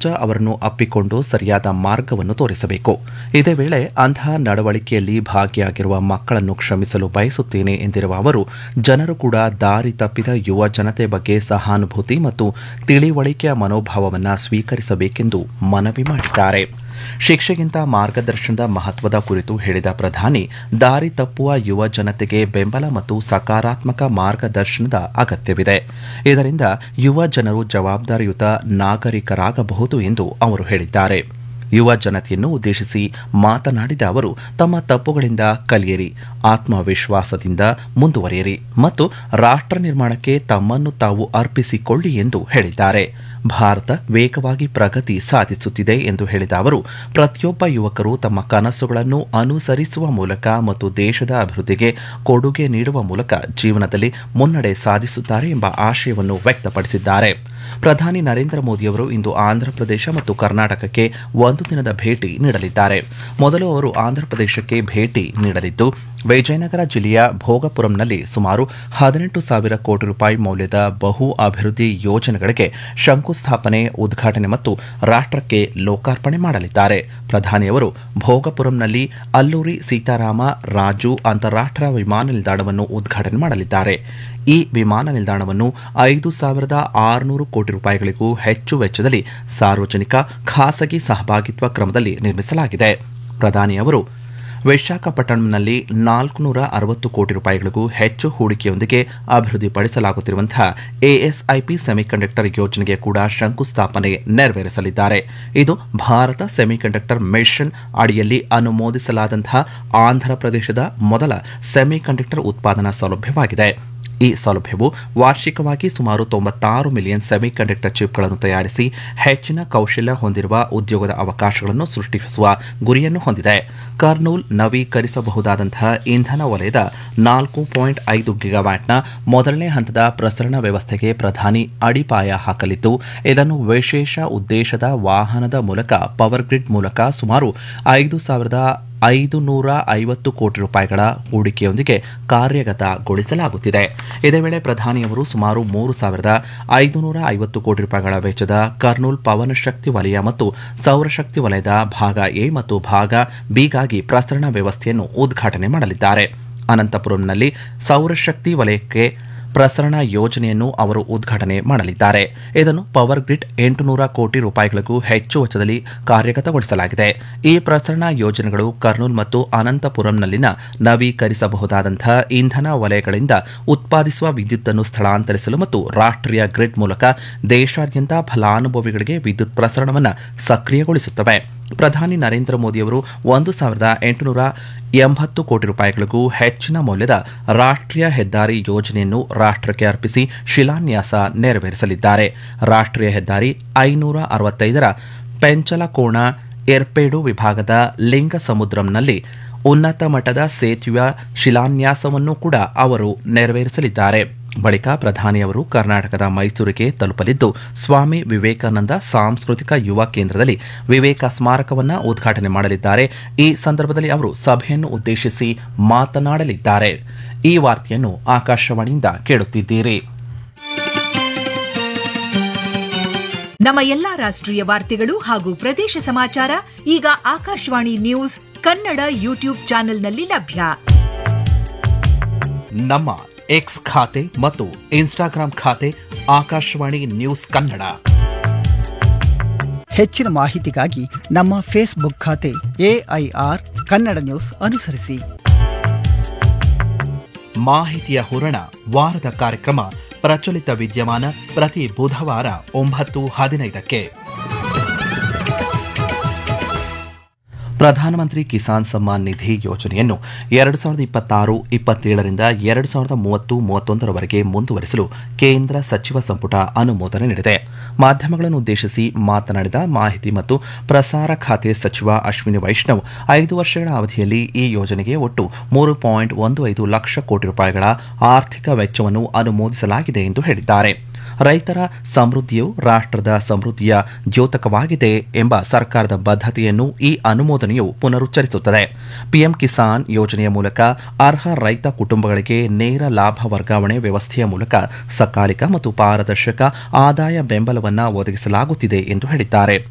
ಸಮಾಜ ಅವರನ್ನು ಅಪ್ಪಿಕೊಂಡು ಸರಿಯಾದ ಮಾರ್ಗವನ್ನು ತೋರಿಸಬೇಕು ಇದೇ ವೇಳೆ ಅಂತಹ ನಡವಳಿಕೆಯಲ್ಲಿ ಭಾಗಿಯಾಗಿರುವ ಮಕ್ಕಳನ್ನು ಕ್ಷಮಿಸಲು ಬಯಸುತ್ತೇನೆ ಎಂದಿರುವ ಅವರು ಜನರು ಕೂಡ ದಾರಿ ತಪ್ಪಿದ ಯುವ ಜನತೆ ಬಗ್ಗೆ ಸಹಾನುಭೂತಿ ಮತ್ತು ತಿಳಿವಳಿಕೆಯ ಮನೋಭಾವವನ್ನು ಸ್ವೀಕರಿಸಬೇಕೆಂದು ಮನವಿ ಮಾಡಿದ್ದಾರೆ ಶಿಕ್ಷೆಗಿಂತ ಮಾರ್ಗದರ್ಶನದ ಮಹತ್ವದ ಕುರಿತು ಹೇಳಿದ ಪ್ರಧಾನಿ ದಾರಿ ತಪ್ಪುವ ಯುವ ಜನತೆಗೆ ಬೆಂಬಲ ಮತ್ತು ಸಕಾರಾತ್ಮಕ ಮಾರ್ಗದರ್ಶನದ ಅಗತ್ಯವಿದೆ ಇದರಿಂದ ಯುವ ಜನರು ಜವಾಬ್ದಾರಿಯುತ ನಾಗರಿಕರಾಗಬಹುದು ಎಂದು ಅವರು ಹೇಳಿದ್ದಾರೆ ಯುವ ಜನತೆಯನ್ನು ಉದ್ದೇಶಿಸಿ ಮಾತನಾಡಿದ ಅವರು ತಮ್ಮ ತಪ್ಪುಗಳಿಂದ ಕಲಿಯಿರಿ ಆತ್ಮವಿಶ್ವಾಸದಿಂದ ಮುಂದುವರಿಯಿರಿ ಮತ್ತು ರಾಷ್ಟ್ರ ನಿರ್ಮಾಣಕ್ಕೆ ತಮ್ಮನ್ನು ತಾವು ಅರ್ಪಿಸಿಕೊಳ್ಳಿ ಎಂದು ಹೇಳಿದ್ದಾರೆ ಭಾರತ ವೇಗವಾಗಿ ಪ್ರಗತಿ ಸಾಧಿಸುತ್ತಿದೆ ಎಂದು ಹೇಳಿದ ಅವರು ಪ್ರತಿಯೊಬ್ಬ ಯುವಕರು ತಮ್ಮ ಕನಸುಗಳನ್ನು ಅನುಸರಿಸುವ ಮೂಲಕ ಮತ್ತು ದೇಶದ ಅಭಿವೃದ್ಧಿಗೆ ಕೊಡುಗೆ ನೀಡುವ ಮೂಲಕ ಜೀವನದಲ್ಲಿ ಮುನ್ನಡೆ ಸಾಧಿಸುತ್ತಾರೆ ಎಂಬ ಆಶಯವನ್ನು ವ್ಯಕ್ತಪಡಿಸಿದ್ದಾರೆ ಪ್ರಧಾನಿ ನರೇಂದ್ರ ಮೋದಿಯವರು ಇಂದು ಆಂಧ್ರಪ್ರದೇಶ ಮತ್ತು ಕರ್ನಾಟಕಕ್ಕೆ ಒಂದು ದಿನದ ಭೇಟಿ ನೀಡಲಿದ್ದಾರೆ ಮೊದಲು ಅವರು ಆಂಧ್ರಪ್ರದೇಶಕ್ಕೆ ಭೇಟಿ ನೀಡಲಿದ್ದು ವಿಜಯನಗರ ಜಿಲ್ಲೆಯ ಭೋಗಪುರಂನಲ್ಲಿ ಸುಮಾರು ಹದಿನೆಂಟು ಸಾವಿರ ಕೋಟಿ ರೂಪಾಯಿ ಮೌಲ್ಯದ ಬಹು ಅಭಿವೃದ್ಧಿ ಯೋಜನೆಗಳಿಗೆ ಶಂಕುಸ್ಥಾಪನೆ ಉದ್ಘಾಟನೆ ಮತ್ತು ರಾಷ್ಟ್ರಕ್ಕೆ ಲೋಕಾರ್ಪಣೆ ಮಾಡಲಿದ್ದಾರೆ ಪ್ರಧಾನಿಯವರು ಭೋಗಪುರಂನಲ್ಲಿ ಅಲ್ಲೂರಿ ಸೀತಾರಾಮ ರಾಜು ಅಂತಾರಾಷ್ಟ್ರೀಯ ವಿಮಾನ ನಿಲ್ದಾಣವನ್ನು ಉದ್ಘಾಟನೆ ಮಾಡಲಿದ್ದಾರೆ ಈ ವಿಮಾನ ನಿಲ್ದಾಣವನ್ನು ಐದು ಸಾವಿರದ ಆರುನೂರು ಕೋಟಿ ರೂಪಾಯಿಗಳಿಗೂ ಹೆಚ್ಚು ವೆಚ್ಚದಲ್ಲಿ ಸಾರ್ವಜನಿಕ ಖಾಸಗಿ ಸಹಭಾಗಿತ್ವ ಕ್ರಮದಲ್ಲಿ ನಿರ್ಮಿಸಲಾಗಿದೆ ಪ್ರಧಾನಿಯವರು ವಿಶಾಖಪಟ್ಟಣಂನಲ್ಲಿ ನಾಲ್ಕುನೂರ ಅರವತ್ತು ಕೋಟಿ ರೂಪಾಯಿಗಳಿಗೂ ಹೆಚ್ಚು ಹೂಡಿಕೆಯೊಂದಿಗೆ ಅಭಿವೃದ್ಧಿಪಡಿಸಲಾಗುತ್ತಿರುವಂತಹ ಎಎಸ್ಐಪಿ ಸೆಮಿಕಂಡಕ್ಟರ್ ಯೋಜನೆಗೆ ಕೂಡ ಶಂಕುಸ್ಥಾಪನೆ ನೆರವೇರಿಸಲಿದ್ದಾರೆ ಇದು ಭಾರತ ಸೆಮಿಕಂಡಕ್ಟರ್ ಮಿಷನ್ ಅಡಿಯಲ್ಲಿ ಅನುಮೋದಿಸಲಾದಂತಹ ಆಂಧ್ರಪ್ರದೇಶದ ಮೊದಲ ಸೆಮಿಕಂಡಕ್ಟರ್ ಉತ್ಪಾದನಾ ಸೌಲಭ್ಯವಾಗಿದೆ ಈ ಸೌಲಭ್ಯವು ವಾರ್ಷಿಕವಾಗಿ ಸುಮಾರು ತೊಂಬತ್ತಾರು ಮಿಲಿಯನ್ ಸೆಮಿಕಂಡಕ್ಟರ್ ಚಿಪ್ಗಳನ್ನು ತಯಾರಿಸಿ ಹೆಚ್ಚಿನ ಕೌಶಲ್ಯ ಹೊಂದಿರುವ ಉದ್ಯೋಗದ ಅವಕಾಶಗಳನ್ನು ಸೃಷ್ಟಿಸುವ ಗುರಿಯನ್ನು ಹೊಂದಿದೆ ಕರ್ನೂಲ್ ನವೀಕರಿಸಬಹುದಾದಂತಹ ಇಂಧನ ವಲಯದ ನಾಲ್ಕು ಪಾಯಿಂಟ್ ಐದು ಗಿಗಾವ್ಯಾಟ್ನ ಮೊದಲನೇ ಹಂತದ ಪ್ರಸರಣ ವ್ಯವಸ್ಥೆಗೆ ಪ್ರಧಾನಿ ಅಡಿಪಾಯ ಹಾಕಲಿದ್ದು ಇದನ್ನು ವಿಶೇಷ ಉದ್ದೇಶದ ವಾಹನದ ಮೂಲಕ ಪವರ್ ಗ್ರಿಡ್ ಮೂಲಕ ಸುಮಾರು ಐದು ಸಾವಿರದ ಐದು ನೂರ ಐವತ್ತು ಕೋಟಿ ರೂಪಾಯಿಗಳ ಹೂಡಿಕೆಯೊಂದಿಗೆ ಕಾರ್ಯಗತಗೊಳಿಸಲಾಗುತ್ತಿದೆ ಇದೇ ವೇಳೆ ಪ್ರಧಾನಿಯವರು ಸುಮಾರು ಮೂರು ಸಾವಿರದ ಐದುನೂರ ಐವತ್ತು ಕೋಟಿ ರೂಪಾಯಿಗಳ ವೆಚ್ಚದ ಕರ್ನೂಲ್ ಪವನ ಶಕ್ತಿ ವಲಯ ಮತ್ತು ಸೌರಶಕ್ತಿ ವಲಯದ ಭಾಗ ಎ ಮತ್ತು ಭಾಗ ಬಿಗಾಗಿ ಪ್ರಸರಣ ವ್ಯವಸ್ಥೆಯನ್ನು ಉದ್ಘಾಟನೆ ಮಾಡಲಿದ್ದಾರೆ ಅನಂತಪುರಂನಲ್ಲಿ ಸೌರಶಕ್ತಿ ವಲಯಕ್ಕೆ ಪ್ರಸರಣ ಯೋಜನೆಯನ್ನು ಅವರು ಉದ್ಘಾಟನೆ ಮಾಡಲಿದ್ದಾರೆ ಇದನ್ನು ಪವರ್ ಗ್ರಿಡ್ ಎಂಟುನೂರ ಕೋಟಿ ರೂಪಾಯಿಗಳಿಗೂ ಹೆಚ್ಚು ವೆಚ್ಚದಲ್ಲಿ ಕಾರ್ಯಗತಗೊಳಿಸಲಾಗಿದೆ ಈ ಪ್ರಸರಣ ಯೋಜನೆಗಳು ಕರ್ನೂಲ್ ಮತ್ತು ಅನಂತಪುರಂನಲ್ಲಿನ ನವೀಕರಿಸಬಹುದಾದಂತಹ ಇಂಧನ ವಲಯಗಳಿಂದ ಉತ್ಪಾದಿಸುವ ವಿದ್ಯುತ್ತನ್ನು ಸ್ಥಳಾಂತರಿಸಲು ಮತ್ತು ರಾಷ್ಟ್ರೀಯ ಗ್ರಿಡ್ ಮೂಲಕ ದೇಶಾದ್ಯಂತ ಫಲಾನುಭವಿಗಳಿಗೆ ವಿದ್ಯುತ್ ಪ್ರಸರಣವನ್ನು ಸಕ್ರಿಯಗೊಳಿಸುತ್ತವೆ ಪ್ರಧಾನಿ ನರೇಂದ್ರ ಮೋದಿಯವರು ಒಂದು ಸಾವಿರದ ಎಂಟುನೂರ ಎಂಬತ್ತು ಕೋಟಿ ರೂಪಾಯಿಗಳಿಗೂ ಹೆಚ್ಚಿನ ಮೌಲ್ಯದ ರಾಷ್ಟ್ರೀಯ ಹೆದ್ದಾರಿ ಯೋಜನೆಯನ್ನು ರಾಷ್ಟ್ರಕ್ಕೆ ಅರ್ಪಿಸಿ ಶಿಲಾನ್ಯಾಸ ನೆರವೇರಿಸಲಿದ್ದಾರೆ ರಾಷ್ಟ್ರೀಯ ಹೆದ್ದಾರಿ ಐನೂರ ಅರವತ್ತೈದರ ಪೆಂಚಲಕೋಣ ಏರ್ಪೇಡು ವಿಭಾಗದ ಲಿಂಗಸಮುದ್ರಂನಲ್ಲಿ ಉನ್ನತ ಮಟ್ಟದ ಸೇತುವೆಯ ಶಿಲಾನ್ಯಾಸವನ್ನು ಕೂಡ ಅವರು ನೆರವೇರಿಸಲಿದ್ದಾರೆ ಬಳಿಕ ಪ್ರಧಾನಿಯವರು ಕರ್ನಾಟಕದ ಮೈಸೂರಿಗೆ ತಲುಪಲಿದ್ದು ಸ್ವಾಮಿ ವಿವೇಕಾನಂದ ಸಾಂಸ್ಕೃತಿಕ ಯುವ ಕೇಂದ್ರದಲ್ಲಿ ವಿವೇಕ ಸ್ಮಾರಕವನ್ನು ಉದ್ಘಾಟನೆ ಮಾಡಲಿದ್ದಾರೆ ಈ ಸಂದರ್ಭದಲ್ಲಿ ಅವರು ಸಭೆಯನ್ನು ಉದ್ದೇಶಿಸಿ ಮಾತನಾಡಲಿದ್ದಾರೆ ಈ ವಾರ್ತೆಯನ್ನು ಆಕಾಶವಾಣಿಯಿಂದ ಕೇಳುತ್ತಿದ್ದೀರಿ ನಮ್ಮ ಎಲ್ಲಾ ರಾಷ್ಟ್ರೀಯ ವಾರ್ತೆಗಳು ಹಾಗೂ ಪ್ರದೇಶ ಸಮಾಚಾರ ಈಗ ಆಕಾಶವಾಣಿ ನ್ಯೂಸ್ ಕನ್ನಡ ಯೂಟ್ಯೂಬ್ ಚಾನೆಲ್ನಲ್ಲಿ ಲಭ್ಯ ನಮ್ಮ ಎಕ್ಸ್ ಖಾತೆ ಮತ್ತು ಇನ್ಸ್ಟಾಗ್ರಾಂ ಖಾತೆ ಆಕಾಶವಾಣಿ ನ್ಯೂಸ್ ಕನ್ನಡ ಹೆಚ್ಚಿನ ಮಾಹಿತಿಗಾಗಿ ನಮ್ಮ ಫೇಸ್ಬುಕ್ ಖಾತೆ ಎಐಆರ್ ಕನ್ನಡ ನ್ಯೂಸ್ ಅನುಸರಿಸಿ ಮಾಹಿತಿಯ ಹೂರಣ ವಾರದ ಕಾರ್ಯಕ್ರಮ ಪ್ರಚಲಿತ ವಿದ್ಯಮಾನ ಪ್ರತಿ ಬುಧವಾರ ಒಂಬತ್ತು ಹದಿನೈದಕ್ಕೆ ಪ್ರಧಾನಮಂತ್ರಿ ಕಿಸಾನ್ ಸಮ್ಮಾನ್ ನಿಧಿ ಯೋಜನೆಯನ್ನು ಎರಡು ಸಾವಿರದ ಇಪ್ಪತ್ತಾರು ಇಪ್ಪತ್ತೇಳರಿಂದ ಎರಡು ಸಾವಿರದ ಮೂವತ್ತು ಮೂವತ್ತೊಂದರವರೆಗೆ ಮುಂದುವರಿಸಲು ಕೇಂದ್ರ ಸಚಿವ ಸಂಪುಟ ಅನುಮೋದನೆ ನೀಡಿದೆ ಮಾಧ್ಯಮಗಳನ್ನು ಉದ್ದೇಶಿಸಿ ಮಾತನಾಡಿದ ಮಾಹಿತಿ ಮತ್ತು ಪ್ರಸಾರ ಖಾತೆ ಸಚಿವ ಅಶ್ವಿನಿ ವೈಷ್ಣವ್ ಐದು ವರ್ಷಗಳ ಅವಧಿಯಲ್ಲಿ ಈ ಯೋಜನೆಗೆ ಒಟ್ಟು ಮೂರು ಪಾಯಿಂಟ್ ಒಂದು ಐದು ಲಕ್ಷ ಕೋಟಿ ರೂಪಾಯಿಗಳ ಆರ್ಥಿಕ ವೆಚ್ಚವನ್ನು ಅನುಮೋದಿಸಲಾಗಿದೆ ಎಂದು ಹೇಳಿದ್ದಾರೆ ರೈತರ ಸಮೃದ್ಧಿಯು ರಾಷ್ಟ್ರದ ಸಮೃದ್ಧಿಯ ದ್ಯೋತಕವಾಗಿದೆ ಎಂಬ ಸರ್ಕಾರದ ಬದ್ಧತೆಯನ್ನು ಈ ಅನುಮೋದನೆಯು ಪುನರುಚ್ಚರಿಸುತ್ತದೆ ಪಿಎಂ ಕಿಸಾನ್ ಯೋಜನೆಯ ಮೂಲಕ ಅರ್ಹ ರೈತ ಕುಟುಂಬಗಳಿಗೆ ನೇರ ಲಾಭ ವರ್ಗಾವಣೆ ವ್ಯವಸ್ಥೆಯ ಮೂಲಕ ಸಕಾಲಿಕ ಮತ್ತು ಪಾರದರ್ಶಕ ಆದಾಯ ಬೆಂಬಲವನ್ನು ಒದಗಿಸಲಾಗುತ್ತಿದೆ ಎಂದು ಹೇಳಿದ್ದಾರೆ